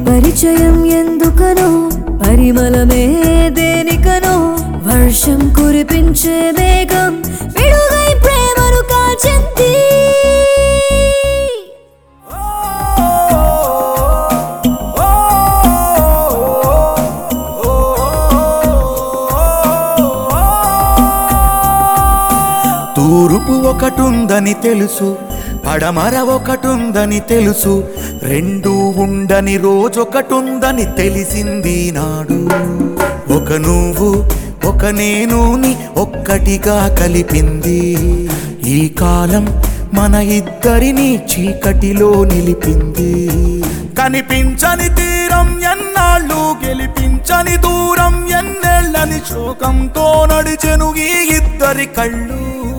పరిచయం ఎందుకనో పరిమళమే దేనికనో వర్షం కురిపించే మేఘం విడుగై ప్రేమను కాల్చింది తూర్పు ఒకటుందని తెలుసు పడమర ఒకటుందని తెలుసు రెండు ఉండని రోజొకటుందని తెలిసింది నాడు ఒక నువ్వు ఒక నేనుని ఒక్కటిగా కలిపింది ఈ కాలం మన ఇద్దరిని చీకటిలో నిలిపింది కనిపించని తీరం ఎన్నాళ్ళు గెలిపించని దూరం ఎన్నేళ్ళని శోకంతో నడిచెను ఈ ఇద్దరి కళ్ళు